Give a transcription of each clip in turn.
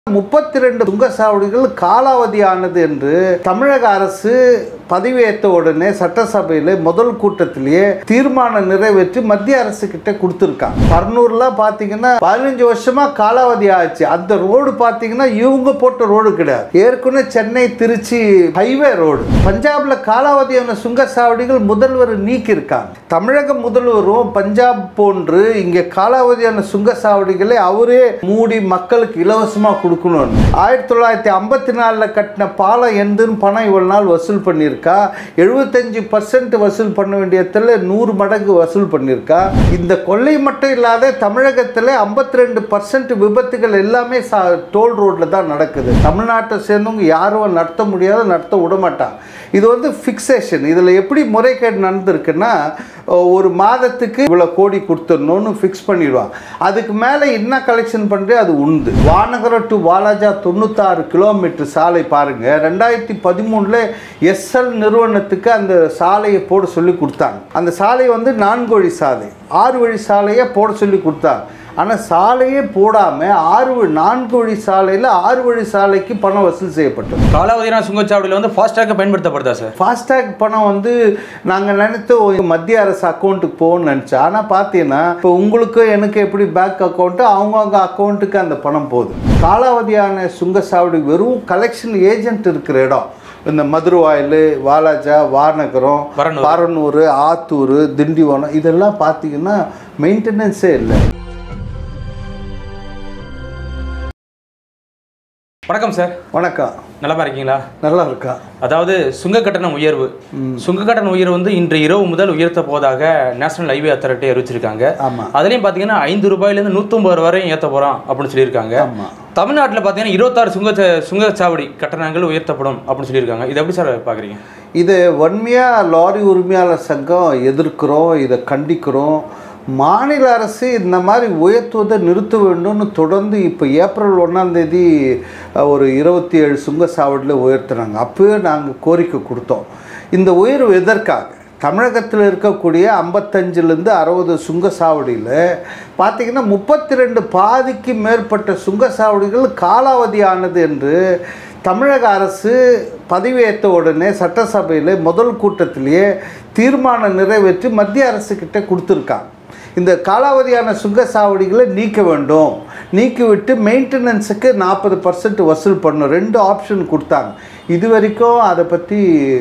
முப்பத்தி ரெண்டு சுங்கச்சாவடிகள் காலாவதியானது என்று தமிழக அரசு பதவியேற்ற உடனே சட்டசபையில் முதல் கூட்டத்திலேயே தீர்மானம் நிறைவேற்றி மத்திய அரசு கிட்ட கொடுத்துருக்காங்க பர்னூர்லாம் பார்த்தீங்கன்னா பதினஞ்சு வருஷமா காலாவதி ஆச்சு அந்த ரோடு பார்த்தீங்கன்னா இவங்க போட்ட ரோடு கிடையாது ஏற்கனவே சென்னை திருச்சி ஹைவே ரோடு பஞ்சாப்ல காலாவதியான சுங்கச்சாவடிகள் முதல்வர் நீக்கி இருக்காங்க தமிழக முதல்வரும் பஞ்சாப் போன்று இங்கே காலாவதியான சுங்கச்சாவடிகளை அவரே மூடி மக்களுக்கு இலவசமாக கொடுக்கணும்னு ஆயிரத்தி தொள்ளாயிரத்தி ஐம்பத்தி நாலில் கட்டின பாலம் எந்துன்னு பணம் இவ்வளவு நாள் வசூல் பண்ணியிருக்கா எழுபத்தஞ்சு பர்சன்ட் வசூல் பண்ண வேண்டியதில் நூறு மடங்கு வசூல் பண்ணியிருக்கா இந்த கொள்ளை மட்டும் இல்லாத தமிழகத்தில் ஐம்பத்தி ரெண்டு பர்சன்ட் விபத்துகள் எல்லாமே சா டோல் ரோட்டில் தான் நடக்குது தமிழ்நாட்டை சேர்ந்தவங்க யாரும் நடத்த முடியாத நடத்த விட மாட்டாங்க இது வந்து ஃபிக்சேஷன் இதில் எப்படி முறைகேடு நடந்திருக்குன்னா ஒரு மாதத்துக்கு இவ்வளோ கோடி கொடுத்துடணும்னு ஃபிக்ஸ் பண்ணிடுவாங்க அதுக்கு மேலே என்ன கலெக்ஷன் பண்ணுறது அது உண்டு வானகரம் டு வாலாஜா தொண்ணூத்தாறு கிலோமீட்டர் சாலை பாருங்கள் ரெண்டாயிரத்தி பதிமூணில் எஸ்எல் நிறுவனத்துக்கு அந்த சாலையை போட சொல்லி கொடுத்தாங்க அந்த சாலை வந்து நான்கு வழி சாலை ஆறு வழி சாலையை போட சொல்லி கொடுத்தாங்க ஆனால் சாலையே போடாமல் ஆறு வழி நான்கு வழி சாலையில் ஆறு வழி சாலைக்கு பணம் வசூல் செய்யப்பட்டது காலாவதியான சுங்கச்சாவடியில் வந்து ஃபாஸ்டாக பயன்படுத்தப்படுதா சார் ஃபாஸ்டேக் பணம் வந்து நாங்கள் நினைத்து மத்திய அரசு அக்கௌண்ட்டுக்கு போகணும்னு நினச்சோம் ஆனால் பார்த்தீங்கன்னா இப்போ உங்களுக்கு எனக்கு எப்படி பேங்க் அக்கௌண்ட்டு அவங்கவுங்க அக்கௌண்ட்டுக்கு அந்த பணம் போகுது காலாவதியான சுங்கச்சாவடி வெறும் கலெக்ஷன் ஏஜென்ட் இருக்கிற இடம் இந்த மதுரவாயில் வாலாஜா வானகரம் வரனூர். பரனூர் ஆத்தூர் திண்டிவனம் இதெல்லாம் பார்த்தீங்கன்னா மெயின்டெனன்ஸே இல்லை வணக்கம் சார் வணக்கம் நலமா இருக்கீங்களா நல்லா இருக்கா அதாவது சுங்க கட்டணம் உயர்வு சுங்க கட்டண உயர்வு வந்து இன்று இரவு முதல் உயர்த்த போவதாக நேஷனல் ஹைவே அத்தாரிட்டி அறிவிச்சிருக்காங்க ஆமாம் அதுலயும் பாத்தீங்கன்னா ஐந்து ரூபாயிலேருந்து நூற்றம்பது ரூபா வரையும் ஏற்ற போறோம் அப்படின்னு சொல்லியிருக்காங்க ஆமாம் தமிழ்நாட்டில் பார்த்தீங்கன்னா இருபத்தாறு சுங்க சுங்கச்சாவடி கட்டணங்கள் உயர்த்தப்படும் அப்படின்னு சொல்லியிருக்காங்க இது எப்படி சார் பார்க்குறீங்க இது வன்மையாக லாரி உரிமையாளர் சங்கம் எதிர்க்கிறோம் இதை கண்டிக்கிறோம் மாநில அரசு இந்த மாதிரி உயர்த்துவதை நிறுத்த வேண்டும்னு தொடர்ந்து இப்போ ஏப்ரல் ஒன்றாந்தேதி ஒரு இருபத்தி ஏழு சுங்கச்சாவடியில் உயர்த்துனாங்க அப்போயே நாங்கள் கோரிக்கை கொடுத்தோம் இந்த உயர்வு எதற்காக தமிழகத்தில் இருக்கக்கூடிய ஐம்பத்தஞ்சிலேருந்து அறுபது சுங்கச்சாவடியில் பார்த்தீங்கன்னா முப்பத்தி ரெண்டு பாதிக்கு மேற்பட்ட சுங்கச்சாவடிகள் காலாவதியானது என்று தமிழக அரசு பதவியேற்ற உடனே சட்டசபையில் முதல் கூட்டத்திலேயே தீர்மானம் நிறைவேற்றி மத்திய அரசு கிட்ட கொடுத்துருக்காங்க இந்த காலாவதியான சுங்கச்சாவடிகளை நீக்க வேண்டும் நீக்கிவிட்டு மெயின்டெனன்ஸுக்கு நாற்பது பர்சன்ட் வசூல் பண்ணணும் ரெண்டு ஆப்ஷன் கொடுத்தாங்க இது வரைக்கும் அதை பற்றி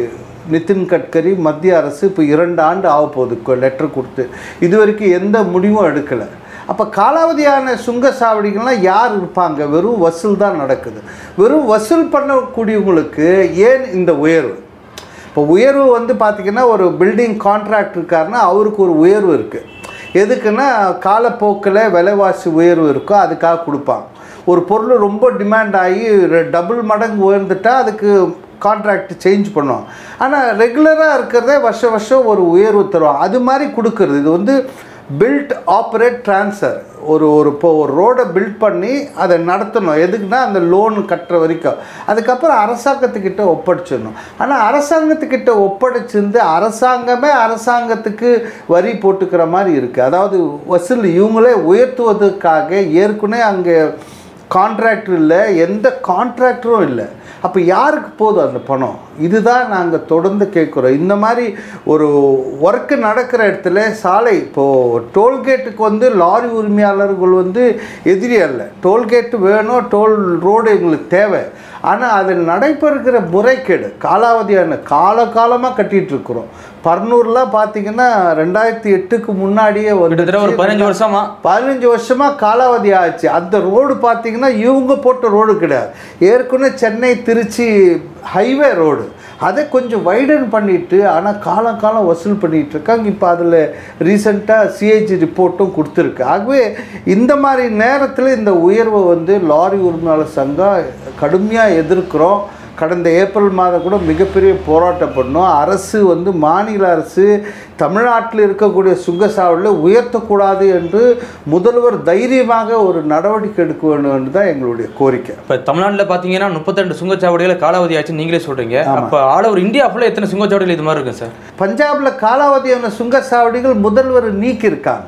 நிதின் கட்கரி மத்திய அரசு இப்போ இரண்டு ஆண்டு ஆக போகுது லெட்டர் கொடுத்து இது வரைக்கும் எந்த முடிவும் எடுக்கலை அப்போ காலாவதியான சுங்கச்சாவடிகள்லாம் யார் இருப்பாங்க வெறும் வசூல் தான் நடக்குது வெறும் வசூல் பண்ணக்கூடியவங்களுக்கு ஏன் இந்த உயர்வு இப்போ உயர்வு வந்து பார்த்திங்கன்னா ஒரு பில்டிங் கான்ட்ராக்ட் இருக்காருன்னா அவருக்கு ஒரு உயர்வு இருக்குது எதுக்குன்னா காலப்போக்கில் விலைவாசி உயர்வு இருக்கோ அதுக்காக கொடுப்பாங்க ஒரு பொருள் ரொம்ப டிமாண்ட் ஆகி டபுள் மடங்கு உயர்ந்துட்டா அதுக்கு கான்ட்ராக்ட் சேஞ்ச் பண்ணுவோம் ஆனால் ரெகுலராக இருக்கிறதே வருஷம் வருஷம் ஒரு உயர்வு தருவாங்க அது மாதிரி கொடுக்குறது இது வந்து பில்ட் ஆப்ரேட் ட்ரான்ஸ்ஃபர் ஒரு ஒரு இப்போ ஒரு ரோடை பில்ட் பண்ணி அதை நடத்தணும் எதுக்குன்னா அந்த லோன் கட்டுற வரைக்கும் அதுக்கப்புறம் அரசாங்கத்துக்கிட்ட ஒப்படைச்சிடணும் ஆனால் அரசாங்கத்துக்கிட்ட ஒப்படைச்சிருந்து அரசாங்கமே அரசாங்கத்துக்கு வரி போட்டுக்கிற மாதிரி இருக்குது அதாவது வசூல் இவங்களே உயர்த்துவதற்காக ஏற்கனவே அங்கே கான்ட்ராக்டர் இல்லை எந்த கான்ட்ராக்டரும் இல்லை அப்போ யாருக்கு போதும் அந்த பணம் இதுதான் நாங்கள் தொடர்ந்து கேட்குறோம் இந்த மாதிரி ஒரு ஒர்க்கு நடக்கிற இடத்துல சாலை இப்போது டோல்கேட்டுக்கு வந்து லாரி உரிமையாளர்கள் வந்து எதிரி அல்ல டோல்கேட்டு வேணும் டோல் ரோடு எங்களுக்கு தேவை ஆனால் அதில் நடைபெறுகிற முறைகேடு காலாவதியான காலகாலமாக கட்டிகிட்டு இருக்கிறோம் பர்னூர்லாம் பார்த்தீங்கன்னா ரெண்டாயிரத்தி எட்டுக்கு முன்னாடியே கிட்டத்தட்ட ஒரு பதினஞ்சு வருஷமா பதினஞ்சு வருஷமாக காலாவதி ஆச்சு அந்த ரோடு பார்த்தீங்கன்னா இவங்க போட்ட ரோடு கிடையாது ஏற்கனவே சென்னை திருச்சி ஹைவே ரோடு அதை கொஞ்சம் வைடன் பண்ணிட்டு ஆனால் காலம் காலம் வசூல் பண்ணிட்டு இருக்காங்க இப்போ அதில் ரீசெண்டாக சிஏஜி ரிப்போர்ட்டும் கொடுத்துருக்கு ஆகவே இந்த மாதிரி நேரத்தில் இந்த உயர்வை வந்து லாரி உரிமையாளர் சங்கம் கடுமையாக எதிர்க்கிறோம் கடந்த ஏப்ரல் மாதம் கூட மிகப்பெரிய போராட்டம் பண்ணோம் அரசு வந்து மாநில அரசு தமிழ்நாட்டில் இருக்கக்கூடிய சுங்கசாவடியில் உயர்த்தக்கூடாது என்று முதல்வர் தைரியமாக ஒரு நடவடிக்கை எடுக்க வேண்டும் என்று தான் எங்களுடைய கோரிக்கை இப்போ தமிழ்நாட்டில் பார்த்தீங்கன்னா முப்பத்திரெண்டு சுங்கச்சாவடிகளை காலாவதி ஆச்சுன்னு நீங்களே சொல்றீங்க அப்போ ஆல் ஓவர் இந்தியா ஃபுல்லாக எத்தனை சுங்கச்சாவடிகள் இது மாதிரி இருக்கும் சார் பஞ்சாபில் காலாவதியான சுங்கசாவடிகள் முதல்வர் நீக்கியிருக்காங்க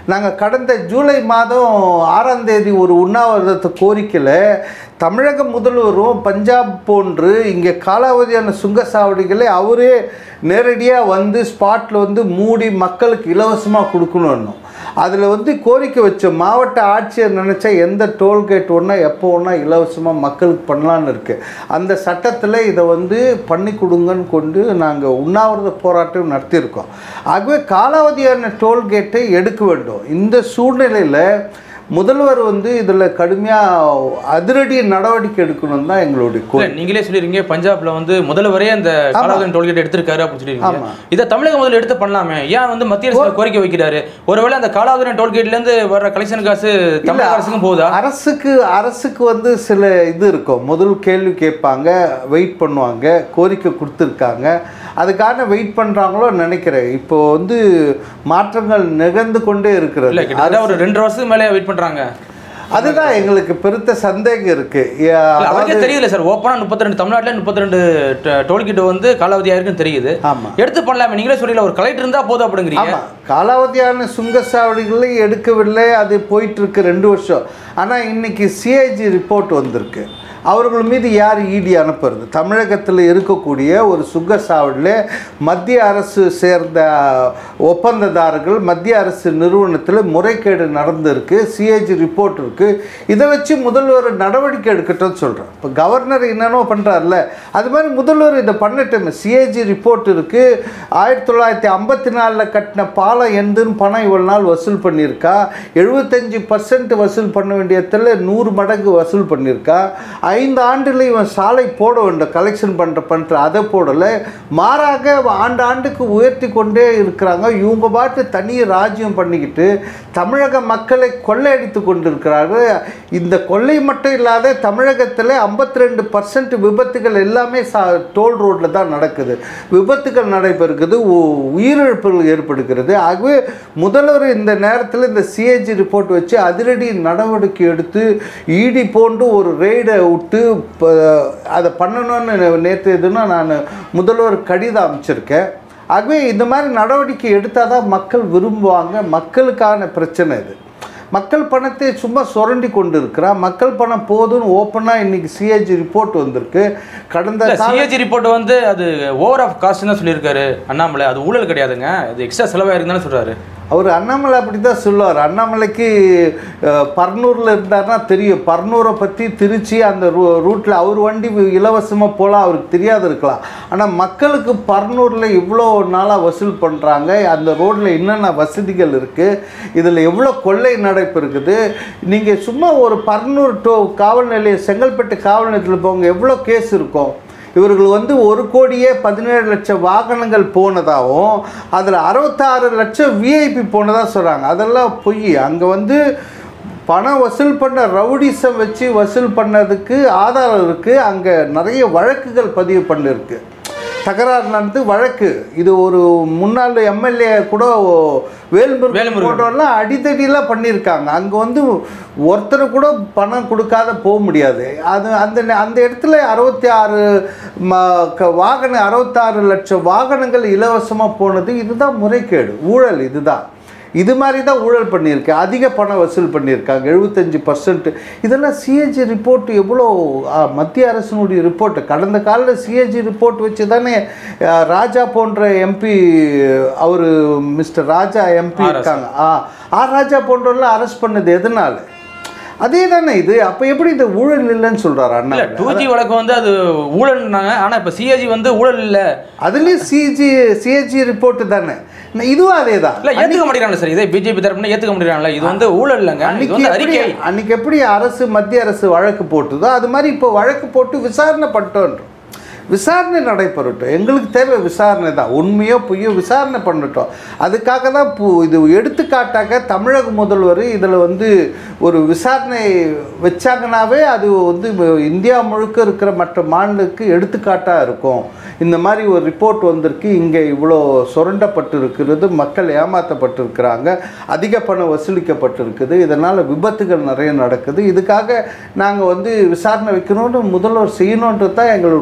நாங்கள் கடந்த ஜூலை மாதம் ஆறாம் தேதி ஒரு உண்ணாவிரதத்தை கோரிக்கையில் தமிழக முதல்வரும் பஞ்சாப் போன்று இங்கே காலாவதியான சுங்கச்சாவடிகளை அவரே நேரடியாக வந்து ஸ்பாட்டில் வந்து மூடி மக்களுக்கு இலவசமாக கொடுக்கணும்னு அதில் வந்து கோரிக்கை வச்ச மாவட்ட ஆட்சியர் நினச்சா எந்த டோல்கேட் ஒன்றா எப்போ ஒன்றா இலவசமாக மக்களுக்கு பண்ணலான்னு இருக்குது அந்த சட்டத்தில் இதை வந்து பண்ணி கொடுங்கன்னு கொண்டு நாங்கள் உண்ணாவிரத போராட்டம் நடத்தியிருக்கோம் ஆகவே காலாவதியான டோல்கேட்டை எடுக்க வேண்டும் இந்த சூழ்நிலையில் முதல்வர் வந்து இதில் கடுமையாக அதிரடி நடவடிக்கை எடுக்கணும் தான் எங்களுடைய இல்ல கோரிக்கை நீங்களே சொல்லிருக்கீங்க பஞ்சாப்ல வந்து முதல்வரே அந்த காலாவதி டோல்கேட் எடுத்திருக்காரு அப்படின்னு சொல்லிருக்கீங்க ஆமா. இதை தமிழக முதல்ல எடுத்து பண்ணலாமே ஏன் வந்து மத்திய அரசு கோரிக்கை வைக்கிறாரு ஒருவேளை அந்த காலாவதி டோல்கேட்ல இருந்து வர்ற கலெக்ஷன் காசு தமிழக அரசுக்கும் போகுதா அரசுக்கு அரசுக்கு வந்து சில இது இருக்கும் முதல் கேள்வி கேட்பாங்க வெயிட் பண்ணுவாங்க கோரிக்கை கொடுத்துருக்காங்க அதுக்காக வெயிட் பண்ணுறாங்களோ நினைக்கிறேன் இப்போ வந்து மாற்றங்கள் நிகழ்ந்து கொண்டே இல்ல இருக்கிறது கிட்டத்தட்ட ஒரு ரெண்டு வருஷத்துக்கு மேலே வெயிட் பண்றாங்க அதுதான் எங்களுக்கு பெருத்த சந்தேகம் இருக்கு இல்ல, அதாவது- அவருக்கே தெரியல சார் ஓப்பனா முப்பத்தி ரெண்டு தமிழ்நாட்டில் முப்பத்தி ரெண்டு டோல்கேட் வந்து காலாவதியா இருக்குன்னு தெரியுது ஆமா எடுத்து பண்ணலாமே நீங்களே சொல்லல ஒரு கலெக்டர் இருந்தா போதும் அப்படிங்கிறீங்க ஆமாம் காலாவதியான சுங்கச்சாவடிகளை எடுக்கவில்லை அது போயிட்டு இருக்கு ரெண்டு வருஷம் ஆனால் இன்னைக்கு சிஐஜி ரிப்போர்ட் வந்திருக்கு அவர்கள் மீது யார் இடி அனுப்புறது தமிழகத்தில் இருக்கக்கூடிய ஒரு சுங்கச்சாவடியில் மத்திய அரசு சேர்ந்த ஒப்பந்ததாரர்கள் மத்திய அரசு நிறுவனத்தில் முறைகேடு நடந்திருக்கு சிஐஜி ரிப்போர்ட் இருக்குது இதை வச்சு முதல்வர் நடவடிக்கை எடுக்கட்டும்னு சொல்கிறேன் இப்போ கவர்னர் என்னென்னோ பண்ணுறாருல அது மாதிரி முதல்வர் இதை பண்ணட்டும் சிஏஜி ரிப்போர்ட் இருக்குது ஆயிரத்தி தொள்ளாயிரத்தி ஐம்பத்தி நாலில் கட்டின பாலம் எந்துன்னு பணம் இவ்வளோ நாள் வசூல் பண்ணியிருக்கா எழுபத்தஞ்சி பர்சன்ட் வசூல் பண்ண வேண்டியதில் நூறு மடங்கு வசூல் பண்ணியிருக்கா ஐந்து ஆண்டில் இவன் சாலை போட வேண்டும் கலெக்ஷன் பண்ணுற பண்ணுற அதை போடலை மாறாக ஆண்டு ஆண்டுக்கு உயர்த்தி கொண்டே இருக்கிறாங்க இவங்க பாட்டு தனி ராஜ்யம் பண்ணிக்கிட்டு தமிழக மக்களை கொள்ளையடித்து கொண்டிருக்கிறார்கள் இந்த கொள்ளை மட்டும் இல்லாத தமிழகத்தில் ஐம்பத்தி ரெண்டு பர்சன்ட் விபத்துகள் எல்லாமே சா டோல் ரோட்டில் தான் நடக்குது விபத்துகள் நடைபெறுகிறது உ- உயிரிழப்புகள் ஏற்படுகிறது ஆகவே முதல்வர் இந்த நேரத்தில் இந்த சிஏஜி ரிப்போர்ட் வச்சு அதிரடி நடவடிக்கை எடுத்து இடி போன்று ஒரு ரெய்டை விட்டு ப- அதை பண்ணணும்னு நேற்று எதுனா நான் முதல்வர் கடிதம் அமைச்சிருக்கேன் ஆகவே இந்த மாதிரி நடவடிக்கை எடுத்தால் தான் மக்கள் விரும்புவாங்க மக்களுக்கான பிரச்சனை இது மக்கள் பணத்தை சும்மா சுரண்டி கொண்டு இருக்கிறான் மக்கள் பணம் போதும்னு ஓப்பனாக இன்னைக்கு சிஏஜி ரிப்போர்ட் வந்திருக்கு கடந்த இல்ல கால- சிஏஜி ரிப்போர்ட் வந்து அது ஓவர் ஆஃப் காஸ்ட் தான் சொல்லியிருக்காரு அண்ணாமலை அது ஊழல் கிடையாதுங்க அது எக்ஸ்ட்ரா செலவாயிருக்குன்னு சொல்றாரு அவர் அண்ணாமலை அப்படி தான் சொல்லுவார் அண்ணாமலைக்கு அஹ், பர்னூரில் இருந்தார்னா தெரியும் பர்னூரை பற்றி திருச்சி அந்த ரூ ரூட்டில் அவர் வண்டி இலவசமாக போகலாம் அவருக்கு தெரியாது இருக்கலாம் ஆனால் மக்களுக்கு பர்னூரில் இவ்வளோ நாளாக வசூல் பண்ணுறாங்க அந்த ரோட்டில் என்னென்ன வசதிகள் இருக்குது இதில் எவ்வளோ கொள்ளை நடைப்பு இருக்குது நீங்கள் சும்மா ஒரு பர்னூர் டோ காவல் நிலையம் செங்கல்பட்டு காவல் நிலையத்தில் போங்க எவ்வளோ கேஸ் இருக்கும் இவர்கள் வந்து ஒரு கோடியே பதினேழு லட்சம் வாகனங்கள் போனதாகவும் அதில் அறுபத்தாறு லட்சம் விஐபி போனதாக சொல்கிறாங்க அதெல்லாம் பொய் அங்கே வந்து பணம் வசூல் பண்ண ரவுடிசம் வச்சு வசூல் பண்ணதுக்கு ஆதாரம் இருக்குது அங்கே நிறைய வழக்குகள் பதிவு பண்ணிருக்கு தகராறு நடந்து வழக்கு இது ஒரு முன்னாள் எம்எல்ஏ கூட வேல்முருகன் வேல்முருகன். போட்டோம்லாம் அடித்தடியெல்லாம் பண்ணியிருக்காங்க அங்கே வந்து ஒருத்தர் கூட பணம் கொடுக்காத போக முடியாது அது அந்த நே- அந்த இடத்துல அறுபத்தி ஆறு ம க- வாகன அறுபத்தாறு லட்சம் வாகனங்கள் இலவசமாக போனது இதுதான் முறைகேடு ஊழல் இதுதான் இது மாதிரி தான் ஊழல் பண்ணியிருக்கு அதிக பணம் வசூல் பண்ணியிருக்காங்க எழுபத்தஞ்சி பர்சன்ட் இதெல்லாம் சிஏஜி ரிப்போர்ட் எவ்வளோ ஆ, மத்திய அரசினுடைய ரிப்போர்ட் கடந்த காலில் சிஏஜி ரிப்போர்ட் வச்சு தானே ஆ, ராஜா போன்ற எம்பி அவர் மிஸ்டர் ராஜா எம்பி ஆர். இருக்காங்க ஆ ஆர் ராஜா போன்றவரெல்லாம் அரெஸ்ட் பண்ணது எதனால அதே தானே இது அப்போ எப்படி இந்த ஊழல் இல்லைன்னு சொல்கிறார் அண்ணா இல்ல டூ ஜி வழக்கு வந்து அது ஊழல்னாங்க ஆனா இப்ப சிஏஜி வந்து ஊழல் இல்ல அதுலேயும் சிஜி சிஏஜி ரிப்போர்ட் தானே ந- இதுவும் அதே தான் இல்ல ஏத்துக்க மாட்டேங்கிறாங்க சார் இதே பிஜேபி தரப்புனா ஏத்துக்க மாட்டேங்கிறாங்களா இது வந்து ஊழல் இல்லைங்க இது அன்னைக்கு வந்து எப்படி அறிக்கை அன்னைக்கு எப்படி அரசு மத்திய அரசு வழக்கு போட்டுதோ அது மாதிரி இப்போ வழக்கு போட்டு விசாரணை பண்ணிட்டோன்றோம் விசாரணை நடைபெறட்டும் எங்களுக்கு தேவை விசாரணை தான் உண்மையோ பொய்யோ விசாரணை பண்ணட்டும் அதுக்காக தான் பு இது எடுத்துக்காட்டாக தமிழக முதல்வர் இதில் வந்து ஒரு விசாரணை வச்சாங்கனாவே அது வந்து இந்தியா முழுக்க இருக்கிற மற்ற மாநிலத்துக்கு எடுத்துக்காட்டாக இருக்கும் இந்த மாதிரி ஒரு ரிப்போர்ட் வந்திருக்கு இங்கே இவ்வளோ சுரண்டப்பட்டு இருக்கிறது மக்கள் ஏமாற்றப்பட்டிருக்கிறாங்க அதிக பணம் வசூலிக்கப்பட்டிருக்குது இதனால் விபத்துகள் நிறைய நடக்குது இதுக்காக நாங்கள் வந்து விசாரணை வைக்கணும்னு முதல்வர் செய்யணுன்றது தான் எங்களோட கோரிக்கை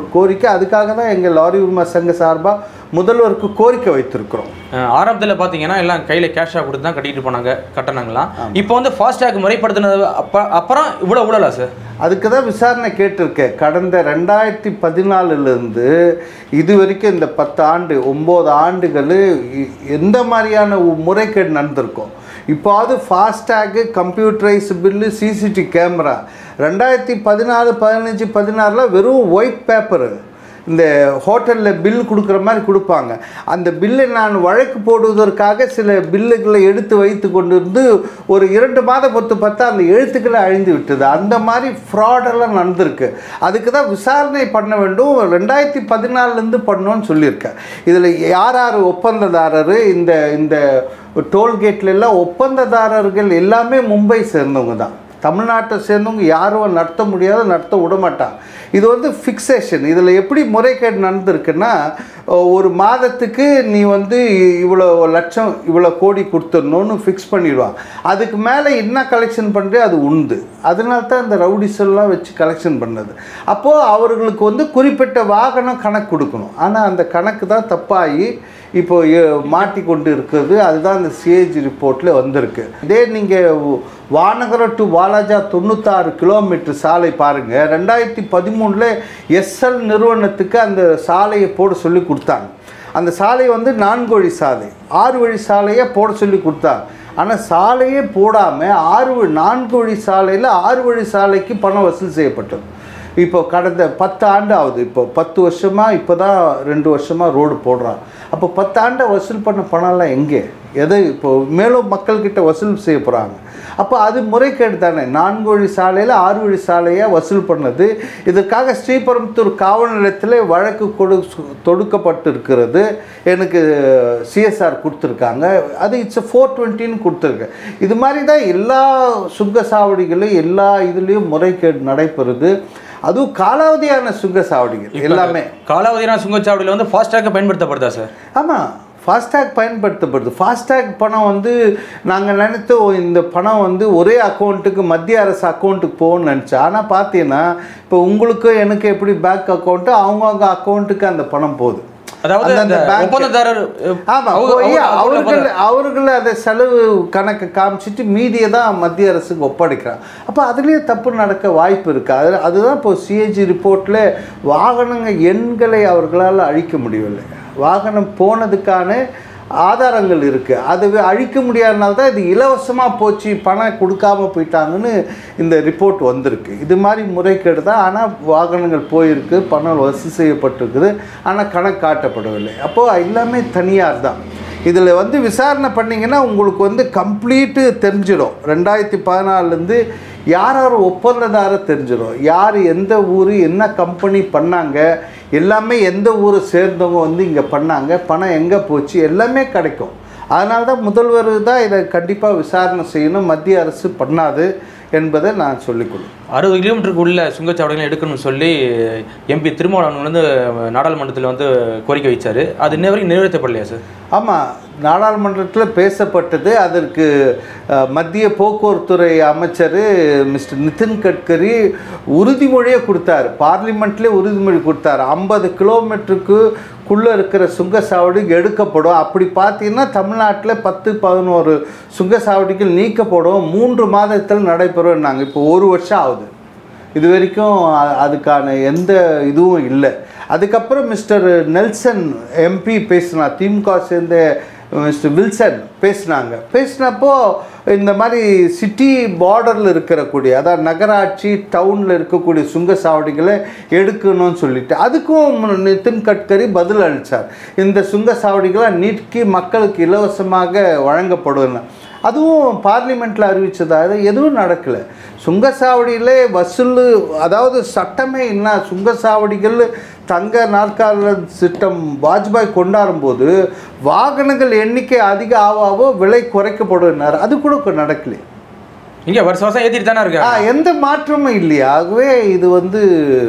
அதுக்காக தான் எங்கள் லாரி உரிமை சங்க சார்பாக முதல்வருக்கு கோரிக்கை வைத்திருக்கிறோம் ஆரம்பத்தில் பார்த்தீங்கன்னா எல்லாம் கையில் கேஷாக கொடுத்து தான் கட்டிட்டு போனாங்க கட்டணங்களாம் இப்போ வந்து ஃபாஸ்டேக் முறைப்படுத்தினது அப்போ அப்புறம் இவ்வளோ விடலாம் சார் அதுக்கு தான் விசாரணை கேட்டிருக்கேன் கடந்த ரெண்டாயிரத்தி பதினாலுலேருந்து இது வரைக்கும் இந்த பத்து ஆண்டு ஒம்பது ஆண்டுகள் இ- எந்த மாதிரியான உ- முறைகேடு நடந்திருக்கும் இப்போது ஃபாஸ்டேகு கம்ப்யூட்டரைஸ் பில்லு சிசிடி கேமரா ரெண்டாயிரத்தி பதினாலு பதினஞ்சு பதினாறில் வெறும் ஒயிட் பேப்பரு இந்த ஹோட்டலில் பில் கொடுக்குற மாதிரி கொடுப்பாங்க அந்த பில்லை நான் வழக்கு போடுவதற்காக சில பில்லுகளை எடுத்து வைத்து கொண்டு இருந்து ஒரு இரண்டு மாதம் பொறுத்து பார்த்தா அந்த எழுத்துக்களை அழிந்து விட்டது அந்த மாதிரி ஃப்ராடெல்லாம் நடந்திருக்கு அதுக்கு தான் விசாரணை பண்ண வேண்டும் ரெண்டாயிரத்தி பதினாலுலேருந்து பண்ணோன்னு சொல்லியிருக்கேன் இதில் யார் யார் ஒப்பந்ததாரர் இந்த இந்த டோல்கேட்ல எல்லாம் ஒப்பந்ததாரர்கள் எல்லாமே மும்பை சேர்ந்தவங்க தான் தமிழ்நாட்டை சேர்ந்தவங்க யாரும் நடத்த முடியாத நடத்த விட மாட்டாங்க இது வந்து ஃபிக்சேஷன் இதில் எப்படி முறைகேடு நடந்திருக்குன்னா அஹ், ஒரு மாதத்துக்கு நீ வந்து இவ்வளோ லட்சம் இவ்வளோ கோடி கொடுத்துடணும்னு ஃபிக்ஸ் பண்ணிடுவான் அதுக்கு மேலே என்ன கலெக்ஷன் பண்ணுறே அது உண்டு அதனால தான் இந்த ரவுடிஸ் எல்லாம் வச்சு கலெக்ஷன் பண்ணது அப்போது அவர்களுக்கு வந்து குறிப்பிட்ட வாகனம் கணக்கு கொடுக்கணும் ஆனால் அந்த கணக்கு தான் தப்பாகி இப்போ எ- மாட்டிக்கொண்டு இருக்கிறது அதுதான் அந்த சிஏஜி ரிப்போர்ட்டில் வந்திருக்கு இதே நீங்கள் வானகரம் டு வாலாஜா தொண்ணூத்தாறு கிலோமீட்டர் சாலை பாருங்கள் ரெண்டாயிரத்தி பதிமூணில் எஸ்எல் நிறுவனத்துக்கு அந்த சாலையை போட சொல்லி கொடுத்தாங்க அந்த சாலை வந்து நான்கு வழி சாலை ஆறு வழி சாலையை போட சொல்லி கொடுத்தாங்க ஆனால் சாலையே போடாமல் ஆறு வழி நான்கு வழி சாலையில் ஆறு வழி சாலைக்கு பணம் வசூல் செய்யப்பட்டது இப்போ கடந்த பத்து ஆண்டு ஆகுது இப்போ பத்து வருஷமாக இப்போ தான் ரெண்டு வருஷமாக ரோடு போடுறான் அப்போ பத்து ஆண்டை வசூல் பண்ண பணம்லாம் எங்கே எதை இப்போ மேலும் மக்கள்கிட்ட வசூல் செய்ய போகிறாங்க அப்போ அது முறைகேடு தானே நான்கு வழி சாலையில் ஆறு வழி சாலையாக வசூல் பண்ணது இதற்காக ஸ்ரீபெரும்புத்தூர் காவல் நிலையத்தில் வழக்கு கொடு தொடுக்கப்பட்டு இருக்கிறது எனக்கு சிஎஸ்ஆர் கொடுத்துருக்காங்க அது இட்ஸ் ஃபோர் டுவெண்ட்டின்னு கொடுத்துருக்கேன் இது மாதிரி தான் எல்லா சுங்க சாவடிகளும் எல்லா இதுலேயும் முறைகேடு நடைபெறுது அதுவும் காலாவதியான சுங்க சாவடிகள் எல்லாமே காலாவதியான சுங்கச்சாவடியில் வந்து ஃபாஸ்டேக்கை பயன்படுத்தப்படுதா சார் ஆமாம் ஃபாஸ்டேக் பயன்படுத்தப்படுது ஃபாஸ்டேக் பணம் வந்து நாங்கள் நினைத்தோம் இந்த பணம் வந்து ஒரே அக்கௌண்ட்டுக்கு மத்திய அரசு அக்கௌண்ட்டுக்கு போகணும்னு நினச்சோம் ஆனால் பார்த்தீங்கன்னா இப்போ உங்களுக்கு எனக்கு எப்படி பேங்க் அக்கௌண்ட்டு அவங்கவுங்க அக்கௌண்ட்டுக்கு அந்த பணம் போகுது அதாவது அந்தந்த அந்த bank- ஒப்பந்ததாரர் அஹ், ஆமாம் அவங்க- போய் அவங்க- அவர்கள் அவர்கள் அதை செலவு கணக்கு காமிச்சிட்டு மீதியை தான் மத்திய அரசுக்கு ஒப்படைக்கிறாங்க அப்போ அதுலேயே தப்பு நடக்க வாய்ப்பு இருக்குது அது அதுதான் இப்போ சிஏஜி ரிப்போர்ட்டில் வாகனங்க எண்களை அவர்களால் அழிக்க முடியவில்லை வாகனம் போனதுக்கான ஆதாரங்கள் இருக்குது அது அழிக்க முடியாதனால தான் இது இலவசமாக போச்சு பணம் கொடுக்காம போயிட்டாங்கன்னு இந்த ரிப்போர்ட் வந்திருக்கு இது மாதிரி முறைகேடு தான் ஆனால் வாகனங்கள் போயிருக்கு பணம் வசூல் செய்யப்பட்டிருக்குது ஆனால் கணக்கு காட்டப்படவில்லை அப்போது எல்லாமே தனியார் தான் இதில் வந்து விசாரணை பண்ணிங்கன்னா உங்களுக்கு வந்து கம்ப்ளீட்டு தெரிஞ்சிடும் ரெண்டாயிரத்தி பதினாலுலேருந்து யார் யார் ஒப்பந்ததாரர் தெரிஞ்சிடும் யார் எந்த ஊர் என்ன கம்பெனி பண்ணாங்க எல்லாமே எந்த ஊரை சேர்ந்தவங்க வந்து இங்கே பண்ணாங்க பணம் எங்கே போச்சு எல்லாமே கிடைக்கும் அதனால தான் முதல்வர் தான் இதை கண்டிப்பாக விசாரணை செய்யணும் மத்திய அரசு பண்ணாது என்பதை நான் சொல்லிக்கொள்ளும் அறுபது கிலோமீட்டருக்கு உள்ள சுங்கச்சாவடிகளை எடுக்கணும்னு சொல்லி எம்பி திருமாவளவன் வந்து நாடாளுமன்றத்தில் வந்து கோரிக்கை வச்சாரு அது இன்ன வரைக்கும் நிறைவேற்றப்படலையா சார் ஆமாம் நாடாளுமன்றத்தில் பேசப்பட்டது அதற்கு அஹ், மத்திய போக்குவரத்துறை அமைச்சர் மிஸ்டர் நிதின் கட்கரி உறுதிமொழியே கொடுத்தாரு பார்லிமெண்ட்லேயே உறுதிமொழி கொடுத்தாரு ஐம்பது கிலோமீட்டருக்குள்ளே இருக்கிற சுங்கசாவடி எடுக்கப்படும் அப்படி பார்த்தீங்கன்னா தமிழ்நாட்டில் பத்து பதினோரு சுங்கசாவடிகள் நீக்கப்படும் மூன்று மாதத்தில் நடைபெறும் நாங்கள் இப்போ ஒரு வருஷம் ஆகுது இது வரைக்கும் அ- அதுக்கான எந்த இதுவும் இல்லை அதுக்கப்புறம் மிஸ்டர் நெல்சன் எம்பி பேசினா திமுக சேர்ந்த மிஸ்டர் வில்சன் பேசினாங்க பேசினப்போ இந்த மாதிரி சிட்டி பார்டரில் இருக்கக்கூடிய அதாவது நகராட்சி டவுனில் இருக்கக்கூடிய சுங்கசாவடிகளை எடுக்கணும்னு சொல்லிட்டு அதுக்கும் நிதின் கட்கரி பதில் அளித்தார் இந்த சுங்கசாவடிகளை நீக்கி மக்களுக்கு இலவசமாக வழங்கப்படும்னு அதுவும் பார்லிமெண்ட்டில் அறிவிச்சதா அது எதுவும் நடக்கலை சுங்கசாவடியிலே வசூல் அதாவது சட்டமே என்ன சுங்கசாவடிகள் தங்க நாற்கால திட்டம் வாஜ்பாய் கொண்டாடும் போது வாகனங்கள் எண்ணிக்கை அதிக ஆவ ஆவோ விலை குறைக்கப்படுனார் அது கூட நடக்கலையே இங்கே வருஷம் வருஷம் ஏற்றிட்டு தானே ஆ இருக்காங்க எந்த மாற்றமும் இல்லையா ஆகவே இது வந்து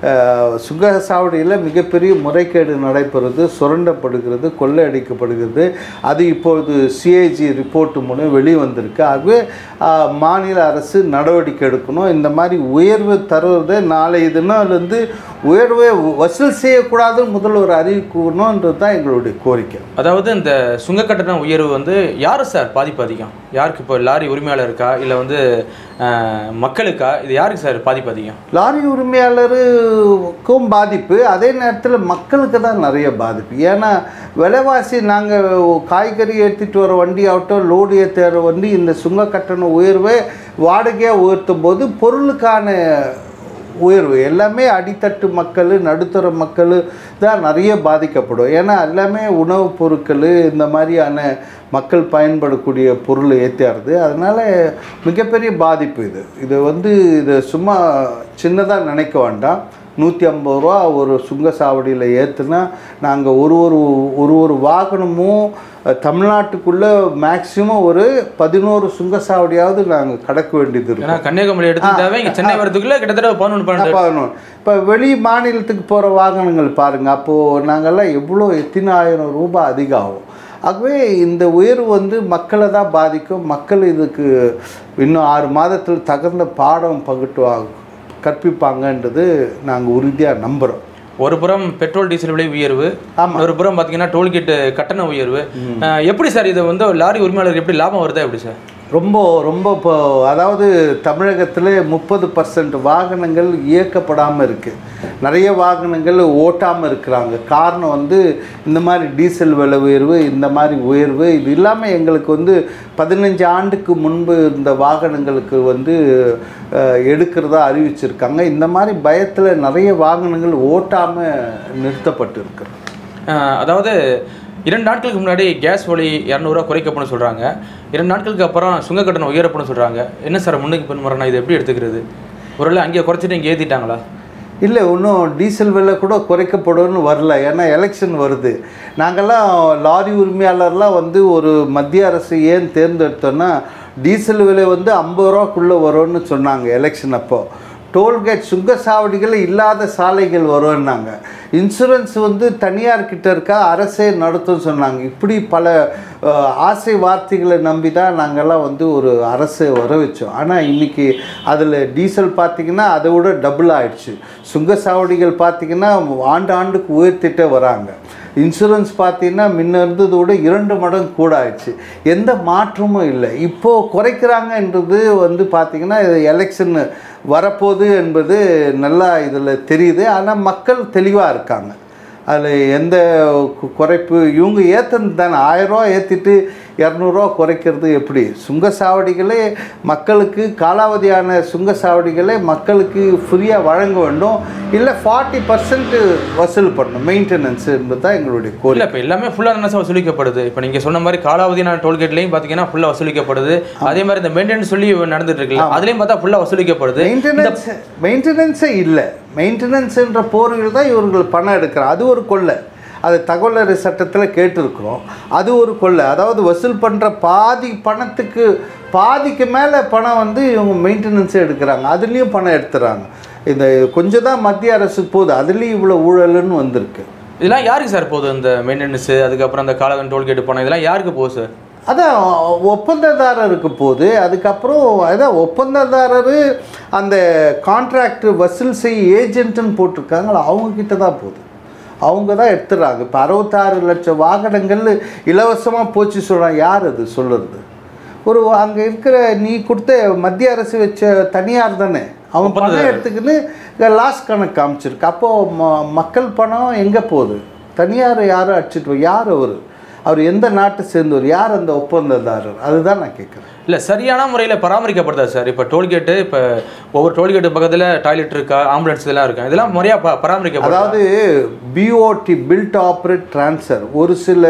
அஹ், சுங்கசாவடியில் மிகப்பெரிய முறைகேடு நடைபெறுது சுரண்டப்படுகிறது கொள்ளையடிக்கப்படுகிறது அது இப்பொழுது சிஏஜி ரிப்போர்ட் மூலம் வெளிவந்திருக்கு ஆகவே அஹ், மாநில அரசு நடவடிக்கை எடுக்கணும் இந்த மாதிரி உயர்வு தருவதை நாளைய தினம்லேருந்து உயர்வை வசூல் செய்யக்கூடாதுன்னு முதல்வர் அறிவிக்கணுன்றது தான் எங்களுடைய கோரிக்கை அதாவது இந்த சுங்க கட்டண உயர்வு வந்து யாரு சார் பாதிப்பு அதிகம் யாருக்கு இப்போ லாரி உரிமையாளருக்கா இல்லை வந்து அஹ், மக்களுக்கா இது யாருக்கு சார் பாதிப்பு அதிகம் லாரி உரிமையாளருக்கும் பாதிப்பு அதே நேரத்தில் மக்களுக்கு தான் நிறைய பாதிப்பு ஏன்னா விலைவாசி நாங்கள் காய்கறி ஏற்றிட்டு வர வண்டி ஆகட்டும் லோடு ஏற்றி வர வண்டி இந்த சுங்க கட்டண உயர்வை வாடகையாக உயர்த்தும் போது பொருளுக்கான உயர்வு எல்லாமே அடித்தட்டு மக்கள் நடுத்தர மக்கள் தான் நிறைய பாதிக்கப்படும் ஏன்னா எல்லாமே உணவுப் பொருட்கள் இந்த மாதிரியான மக்கள் பயன்படக்கூடிய பொருள் ஏற்றியாருது அதனால் மிகப்பெரிய பாதிப்பு இது இது வந்து இது சும்மா சின்னதாக நினைக்க வேண்டாம் நூற்றி ஐம்பது ரூபா ஒரு சுங்க சாவடியில் ஏற்றுனா நாங்கள் ஒரு ஒரு ஒரு ஒரு வாகனமும் அஹ், தமிழ்நாட்டுக்குள்ளே மேக்ஸிமம் ஒரு பதினோரு சுங்க சாவடியாவது நாங்கள் கடக்க வேண்டியது இருக்கும் ஏன்னா கன்னியாகுமரி எடுத்துக்கிட்டாவே இங்கே சென்னை வரதுக்குள்ள கிட்டத்தட்ட பதினொன்று பன்னெண்டு பதினொன்று இப்போ வெளி மாநிலத்துக்கு போகிற வாகனங்கள் பாருங்கள் அப்போது நாங்கள்லாம் எவ்வளோ எத்தனை ஆயிரம் ரூபாய் அதிகம் ஆகும் ஆகவே இந்த உயர்வு வந்து மக்களை தான் பாதிக்கும் மக்கள் இதுக்கு இன்னும் ஆறு மாதத்தில் தகுந்த பாடம் பகிட்டு கற்பிப்பாங்கன்றது நாங்கள் உறுதியாக நம்புகிறோம் ஒரு புறம் பெட்ரோல் டீசல் விலை உயர்வு ஆமா. ஒரு புறம் பார்த்தீங்கன்னா டோல்கேட் கட்டண உயர்வு அஹ், எப்படி சார் இது வந்து லாரி உரிமையாளருக்கு எப்படி லாபம் வருதா எப்படி சார் ரொம்ப ரொம்ப இப்போ அதாவது தமிழகத்தில் முப்பது பர்சன்ட் வாகனங்கள் இயக்கப்படாமல் இருக்குது நிறைய வாகனங்கள் ஓட்டாமல் இருக்கிறாங்க காரணம் வந்து இந்த மாதிரி டீசல் விலை உயர்வு இந்த மாதிரி உயர்வு இது இல்லாமல் எங்களுக்கு வந்து பதினஞ்சு ஆண்டுக்கு முன்பு இந்த வாகனங்களுக்கு வந்து அஹ், எடுக்கிறதா அறிவிச்சிருக்காங்க இந்த மாதிரி பயத்தில் நிறைய வாகனங்கள் ஓட்டாமல் நிறுத்தப்பட்டு இருக்கு அஹ், அதாவது இரண்டு நாட்களுக்கு முன்னாடி கேஸ் ஒலி இரநூறுவா குறைக்கப்படும் சொல்கிறாங்க இரண்டு நாட்களுக்கு அப்புறம் சுங்க கட்டணம் உயரப்படும் சொல்கிறாங்க என்ன சார் முன்னுக்கு பின் முறைனா இது எப்படி எடுத்துக்கிறது ஒருவேளை அங்கேயே குறைச்சிட்டு இங்கே ஏற்றிட்டாங்களா இல்லை இன்னும் டீசல் விலை கூட குறைக்கப்படும்னு வரல ஏன்னா எலெக்ஷன் வருது நாங்கள்லாம் லாரி உரிமையாளர்லாம் வந்து ஒரு மத்திய அரசு ஏன் தேர்ந்தெடுத்தோன்னா டீசல் விலை வந்து ஐம்பது ரூபாக்குள்ளே வரும்னு சொன்னாங்க எலெக்ஷன் அப்போ டோல்கேட் சுங்கசாவடிகள் இல்லாத சாலைகள் வரும்னாங்க இன்சூரன்ஸ் வந்து தனியார்கிட்ட இருக்கா அரசே நடத்தும் சொன்னாங்க இப்படி பல அஹ், ஆசை வார்த்தைகளை நம்பி தான் நாங்கள்லாம் வந்து ஒரு அரசை வர வச்சோம் ஆனால் இன்றைக்கி அதில் டீசல் பார்த்திங்கன்னா அதை விட டபுள் ஆயிடுச்சு சுங்கசாவடிகள் பார்த்திங்கன்னா ஆண்டு ஆண்டுக்கு உயர்த்திட்டே வராங்க இன்சூரன்ஸ் பார்த்தீங்கன்னா முன்ன இருந்ததை விட இரண்டு மடங்கு கூட ஆயிடுச்சு எந்த மாற்றமும் இல்லை இப்போது குறைக்கிறாங்கன்றது வந்து பார்த்திங்கன்னா இது எலெக்ஷன் வரப்போகுது என்பது நல்லா இதில் தெரியுது ஆனால் மக்கள் தெளிவாக இருக்காங்க அதில் எந்த கு- குறைப்பு இவங்க ஏற்றுனது தானே ஆயிரரூவா ஏற்றிட்டு இரநூறுவா குறைக்கிறது எப்படி சுங்கசாவடிகளே மக்களுக்கு காலாவதியான சுங்கசாவடிகளை மக்களுக்கு ஃப்ரீயாக வழங்க வேண்டும் இல்லை ஃபார்ட்டி பர்சன்ட் வசூல் பண்ணணும் மெயின்டெனன்ஸ் என்பது தான் எங்களுடைய கோரிக்கை இல்லை இப்போ எல்லாமே ஃபுல்லாக என்ன சார் வசூலிக்கப்படுது இப்போ நீங்கள் சொன்ன மாதிரி காலாவதியான டோல்கேட்லையும் பார்த்தீங்கன்னா ஃபுல்லாக வசூலிக்கப்படுது அதே மாதிரி இந்த மெயின்டெனன்ஸ் சொல்லி நடந்துட்டு இருக்குல்ல அதுலேயும் பார்த்தா ஃபுல்லாக வசூலிக்கப்படுது மெயின்டெனன்ஸ் மெயின்டெனன்ஸே இல்லை மெயின்டெனன்ஸ்ன்ற போர்கள் தான் இவர்கள் பணம் எடுக்கிறாங்க அது ஒரு கொள்ளை அது தகவல் அறிவு சட்டத்தில் கேட்டிருக்கிறோம் அது ஒரு கொள்ளை அதாவது வசூல் பண்ணுற பாதி பணத்துக்கு பாதிக்கு மேலே பணம் வந்து இவங்க மெயின்டெனன்ஸே எடுக்கிறாங்க அதுலேயும் பணம் எடுத்துறாங்க இந்த கொஞ்சம் தான் மத்திய அரசு போகுது அதுலேயும் இவ்வளோ ஊழலுன்னு வந்திருக்கு இதெல்லாம் யாருக்கு சார் போகுது இந்த மெயின்டெனன்ஸு அதுக்கப்புறம் அந்த காலகன் டோல்கேட் பணம் இதெல்லாம் யாருக்கு போகுது சார் அதான் ஒப்பந்ததாரருக்கு போகுது அதுக்கப்புறம் அதான் ஒப்பந்ததாரர் அந்த கான்ட்ராக்ட் வசூல் செய்ய ஏஜென்ட்டுன்னு போட்டிருக்காங்களா அவங்கக்கிட்ட தான் போகுது அவங்க தான் எடுத்துடுறாங்க இப்போ அறுபத்தாறு லட்சம் வாகனங்கள் இலவசமாக போச்சு சொல்கிறாங்க யார் அது சொல்லுறது ஒரு அங்கே இருக்கிற நீ கொடுத்த மத்திய அரசு வச்ச தனியார் தானே அவன் பணம் எடுத்துக்கின்னு லாஸ் கணக்கு காமிச்சிருக்கு அப்போது ம மக்கள் பணம் எங்கே போகுது தனியார் யாரும் அடிச்சிட்டு போ- யார் அவர் அவர் எந்த நாட்டை சேர்ந்தவர் யார் அந்த ஒப்பந்ததாரர் அதுதான் நான் கேட்குறேன் இல்லை சரியான முறையில் பராமரிக்கப்படுதா சார் இப்போ டோல்கேட்டு இப்போ ஒவ்வொரு டோல்கேட்டு பக்கத்தில் டாய்லெட் இருக்கா ஆம்புலன்ஸ் இதெல்லாம் இருக்கா இதெல்லாம் முறையாக ப பராமரிக்கப்படுதா அதாவது பிஓடி பில்ட் ஆப்ரேட் ட்ரான்ஸ்ஃபர் ஒரு சில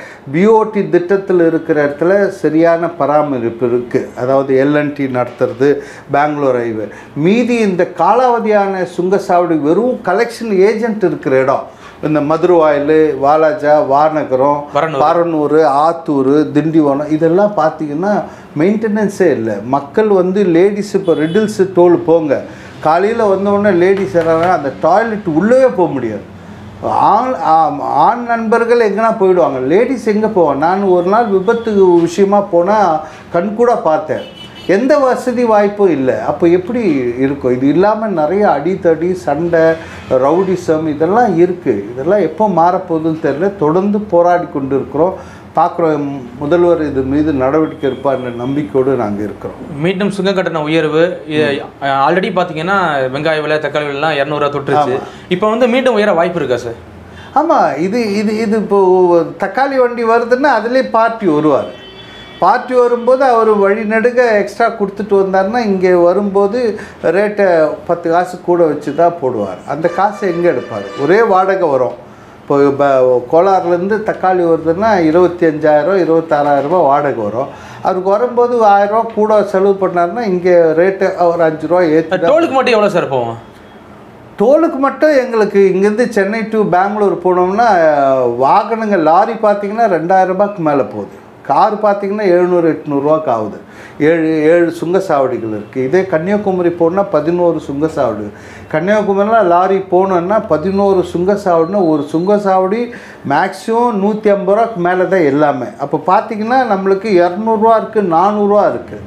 பிஓடி திட்டத்தில் இருக்கிற இடத்துல சரியான பராமரிப்பு இருக்குது அதாவது எல்என்டி நடத்துறது பெங்களூர் ஹைவே மீதி இந்த காலாவதியான சுங்கசாவடி வெறும் கலெக்ஷன் ஏஜென்ட் இருக்கிற இடம் இந்த மதுரவாயில் வாலாஜா வானகரம் வரனூர். பரனூர் ஆத்தூர் திண்டிவனம் இதெல்லாம் பார்த்தீங்கன்னா மெயின்டெனன்ஸே இல்லை மக்கள் வந்து லேடிஸ் இப்போ ரிடில்ஸு டோல் போங்க காலையில் வந்தோடனே லேடிஸ் யாராவது அந்த டாய்லெட் உள்ளவே போக முடியாது ஆண் ஆம், ஆண் நண்பர்கள் எங்கன்னா போயிடுவாங்க லேடிஸ் எங்கே போவாங்க நான் ஒரு நாள் விபத்து விஷயமா போனால் கண்கூட பார்த்தேன் எந்த வசதி வாய்ப்பும் இல்லை அப்போ எப்படி இருக்கும் இது இல்லாமல் நிறைய அடித்தடி சண்டை ரவுடிசம் இதெல்லாம் இருக்குது இதெல்லாம் எப்போ மாறப்போகுதுன்னு தெரியல தொடர்ந்து போராடி கொண்டு இருக்கிறோம் பார்க்குறோம் முதல்வர் இது மீது நடவடிக்கை எடுப்பார்ன்ற நம்பிக்கையோடு நாங்கள் இருக்கிறோம் மீண்டும் சுங்க கட்டண உயர்வு ஆல்ரெடி பார்த்தீங்கன்னா வெங்காய விலை தக்காளி விலைலாம் இரநூறுவா தொட்டுருச்சு இப்போ வந்து மீண்டும் உயர வாய்ப்பு இருக்கா சார் ஆமாம் இது இது இது இப்போ தக்காளி வண்டி வருதுன்னா அதுலேயே பார்ட்டி வருவார் பார்ட்டி வரும்போது அவர் வழி நடுக எக்ஸ்ட்ரா கொடுத்துட்டு வந்தாருன்னா இங்கே வரும்போது ரேட்டை பத்து காசு கூட வச்சு தான் போடுவார் அந்த காசை எங்கே எடுப்பார் ஒரே வாடகை வரும் இப்போ இப்போ கோலார்லேருந்து தக்காளி வருதுன்னா இருபத்தி அஞ்சாயிரம் இருபத்தாறாயிரரூபா வாடகை வரும் அவருக்கு வரும்போது ஆயிரரூவா கூட செலவு பண்ணாருன்னா இங்கே ரேட்டு ஒரு அஞ்சு ரூபா ஏற்றி டோலுக்கு மட்டும் எவ்வளோ சார் போவோம் டோலுக்கு மட்டும் எங்களுக்கு இங்கேருந்து சென்னை டு பெங்களூர் போனோம்னா அஹ், வாகனங்கள் லாரி பார்த்தீங்கன்னா ரெண்டாயிரம் ரூபாய்க்கு மேலே போகுது கார் பார்த்தீங்கன்னா எழுநூறு எட்நூறுவாக்கு ஆகுது ஏழு ஏழு சுங்கசாவடிகள் இருக்குது இதே கன்னியாகுமரி போனால் பதினோரு சுங்கசாவடி கன்னியாகுமரியில் லாரி போனோன்னா பதினோரு சுங்கசாவடினா ஒரு சுங்கசாவடி மேக்ஸிமம் நூற்றி ஐம்பது ரூபாய்க்கு மேலே தான் எல்லாமே அப்போ பார்த்தீங்கன்னா நம்மளுக்கு இரநூறுவா இருக்குது நானூறுரூவா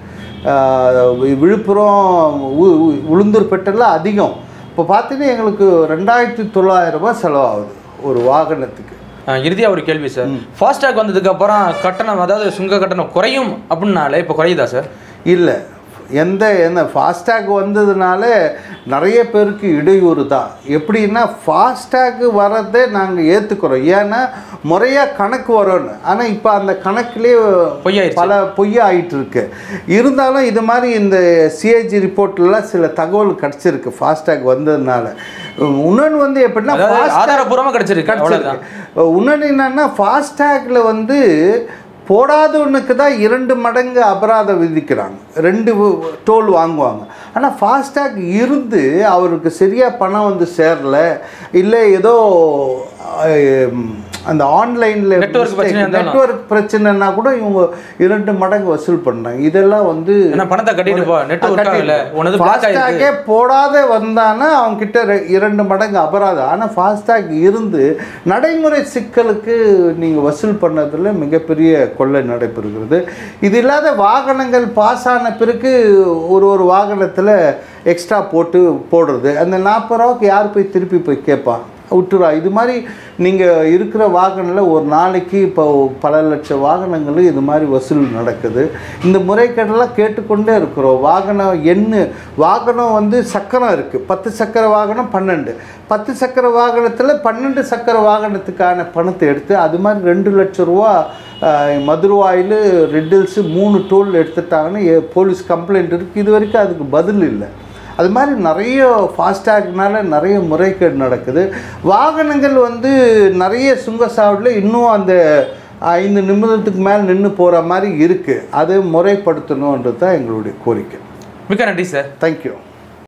இருக்குது விழுப்புரம் உ- உ- உளுந்தூர்பேட்டையில் அதிகம் இப்போ பார்த்தீங்கன்னா எங்களுக்கு ரெண்டாயிரத்தி தொள்ளாயிரம் ரூபாய் செலவாகுது ஒரு வாகனத்துக்கு இறுதியாக ஒரு கேள்வி சார் ஃபாஸ்டாக் வந்ததுக்கு அப்புறம் கட்டணம் அதாவது சுங்க கட்டணம் குறையும் அப்படின்னாலே இப்போ குறையுதா சார் இல்லை எந்த என்ன ஃபாஸ்டேக் வந்ததுனால நிறைய பேருக்கு இடையூறு தான் எப்படின்னா ஃபாஸ்டேக் வரதே நாங்கள் ஏற்றுக்கிறோம் ஏன்னா முறையாக கணக்கு வரும்னு ஆனால் இப்போ அந்த கணக்குலேயே பொய்யாயிருச்சு. பல பொய்யா ஆயிட்டு இருக்கு இருந்தாலும் இது மாதிரி இந்த சிஏஜி ரிப்போர்ட்லாம் சில தகவல் கிடச்சிருக்கு ஃபாஸ்டேக் வந்ததுனால இன்னொன்று வந்து எப்படின்னா அதாவது fast tag- ஆதாரப்பூர்வமாக கிடைச்சிருக்கு அவ்வளோதான் கிடச்சிருக்கு இன்னொன்று என்னன்னா ஃபாஸ்டேக்கில் வந்து போடாதவனுக்கு தான் இரண்டு மடங்கு அபராதம் விதிக்கிறாங்க ரெண்டு வு- டோல் வாங்குவாங்க ஆனால் ஃபாஸ்டேக் இருந்து அவருக்கு சரியாக பணம் வந்து சேரல இல்லை ஏதோ அஹ், அந்த ஆன்லைனில் Network பிரச்சனையா இருந்தாலும். நெட்ஒர்க் பிரச்சனைனா கூட இவங்க இரண்டு மடங்கு வசூல் பண்ணாங்க இதெல்லாம் வந்து ஏன்னா பணத்தை கட்டிட்டு போ நெட் ஒர்க் ஆகல உனது பிளாக் ஆயிருக்கு ஃபாஸ்டாகே போடாத வந்தானா அவங்க கிட்ட ரெ- இரண்டு மடங்கு அபராதம் ஆனால் ஃபாஸ்டாக் இருந்து நடைமுறை சிக்கலுக்கு நீங்கள் வசூல் பண்ணதில் மிகப்பெரிய கொள்ளை நடைபெறுகிறது இது இல்லாத வாகனங்கள் பாஸ் ஆன பிறகு ஒரு ஒரு வாகனத்தில் எக்ஸ்ட்ரா போட்டு போடுறது அந்த நாற்பது ரூபாய்க்கு யார் போய் திருப்பி போய் கேட்பான் விட்டுறா இது மாதிரி நீங்கள் இருக்கிற வாகனில் ஒரு நாளைக்கு இப்போ பல லட்சம் வாகனங்கள் இது மாதிரி வசூல் நடக்குது இந்த முறைகேடெல்லாம் கேட்டுக்கொண்டே இருக்கிறோம் வாகனம் எண்ணு வாகனம் வந்து சக்கரம் இருக்குது பத்து சக்கர வாகனம் பன்னெண்டு பத்து சக்கர வாகனத்தில் பன்னெண்டு சக்கர வாகனத்துக்கான பணத்தை எடுத்து அது மாதிரி ரெண்டு லட்ச ரூபா ஆஹ், மதுரவாயில் ரெட்டில்ஸு மூணு டோல் எடுத்துட்டாங்கன்னு ஏ- போலீஸ் கம்ப்ளைண்ட் இருக்குது இது வரைக்கும் அதுக்கு பதில் இல்லை அது மாதிரி நிறைய ஃபாஸ்டேக்னால நிறைய முறைகேடு நடக்குது வாகனங்கள் வந்து நிறைய சுங்கசாவடியில் இன்னும் அந்த ஐந்து நிமிடத்துக்கு மேலே நின்று போகிற மாதிரி இருக்குது அதை முறைப்படுத்தணுன்றது தான் எங்களுடைய கோரிக்கை மிக்க நன்றி சார் தேங்க்யூ